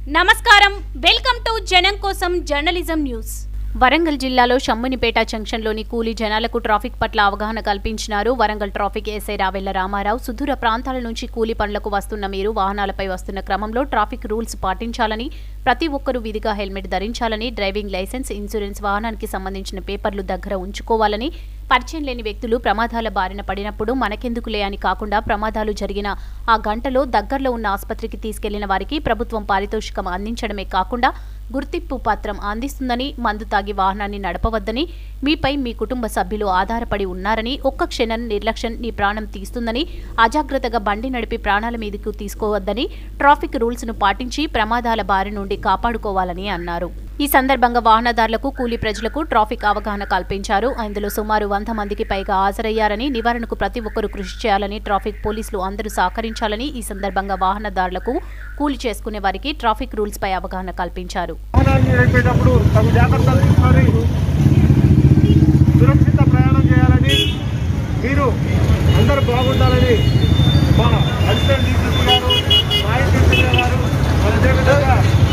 నమస్కారం welcome to జనం కోసం జర్నలిజం న్యూస్ వరంగల్ జిల్లాలో షమ్మునిపేట జంక్షన్లోని కూలీ జనాలకు ట్రాఫిక్ పట్ల అవగాహన కల్పించినారు వరంగల్ ట్రాఫిక్ ఎస్ఐ రావెళ్ల రామారావు సుదూర ప్రాంతాల నుంచి కూలీ పనులకు వస్తున్న మీరు వాహనాలపై వస్తున్న క్రమంలో ట్రాఫిక్ రూల్స్ పాటించాలని ప్రతి ఒక్కరూ విధిగా హెల్మెట్ ధరించాలని డ్రైవింగ్ లైసెన్స్ ఇన్సూరెన్స్ వాహనానికి సంబంధించిన పేపర్లు దగ్గర ఉంచుకోవాలని పరిచయం లేని వ్యక్తులు ప్రమాదాల బారిన పడినప్పుడు మనకెందుకులే అని కాకుండా ప్రమాదాలు జరిగిన ఆ గంటలో దగ్గరలో ఉన్న ఆసుపత్రికి తీసుకెళ్లిన వారికి ప్రభుత్వం పారితోషికం అందించడమే కాకుండా గుర్తింపు పత్రం అందిస్తుందని మందు తాగి వాహనాన్ని నడపవద్దని మీపై మీ కుటుంబ సభ్యులు ఆధారపడి ఉన్నారని ఒక్క క్షణం నిర్లక్ష్యం నీ ప్రాణం తీస్తుందని అజాగ్రత్తగా బండి నడిపి ప్రాణాల మీదకు తీసుకోవద్దని ట్రాఫిక్ రూల్స్ ను పాటించి ప్రమాదాల బారి నుండి కాపాడుకోవాలని అన్నారు ఈ సందర్భంగా వాహనదారులకు కూలీ ప్రజలకు ట్రాఫిక్ అవగాహన కల్పించారు ఇందులో సుమారు వంద మందికి పైగా హాజరయ్యారని నివారణకు ప్రతి ఒక్కరూ కృషి చేయాలని ట్రాఫిక్ పోలీసులు అందరూ సహకరించాలని ఈ సందర్భంగా వాహనదారులకు కూలి చేసుకునే వారికి ట్రాఫిక్ రూల్స్ పై అవగాహన కల్పించారు వాహనాన్ని నడిపేటప్పుడు తగు జాగ్రత్తలు తీసుకొని సురక్షిత ప్రయాణం చేయాలని మీరు అందరూ బాగుండాలని మా అసిస్టెంట్ డీసీపీ గారు మా డీసీపీ గారు మరి అదేవిధంగా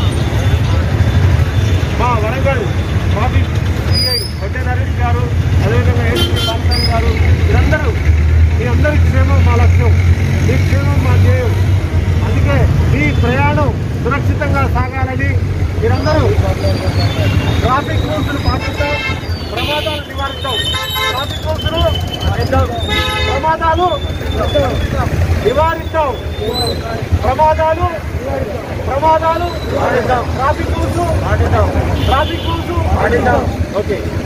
మా వరంగల్ మాజీ సిఐ వడ్డే నరేష్ గారు అదేవిధంగా ఏసీ పాల్సాన్ గారు వీరందరూ మీ అందరి క్షేమం మా లక్ష్యం మీ క్షేమం మా ధ్యేయం అందుకే మీ ప్రయాణం సురక్షితంగా సాగాలని మీరందరూ ట్రాఫిక్ రూల్స్ను పాటిస్తాం ప్రమాదాలు నివారిస్తాం ట్రాఫిక్ రూల్స్ను పాటిస్తాం. ప్రమాదాలు నివారిస్తాం ప్రమాదాలు ప్రమాదాలు పాటిస్తాం ట్రాఫిక్ రూల్స్ పాటిస్తాం ట్రాఫిక్ రూల్స్ పాటిస్తాం ఓకే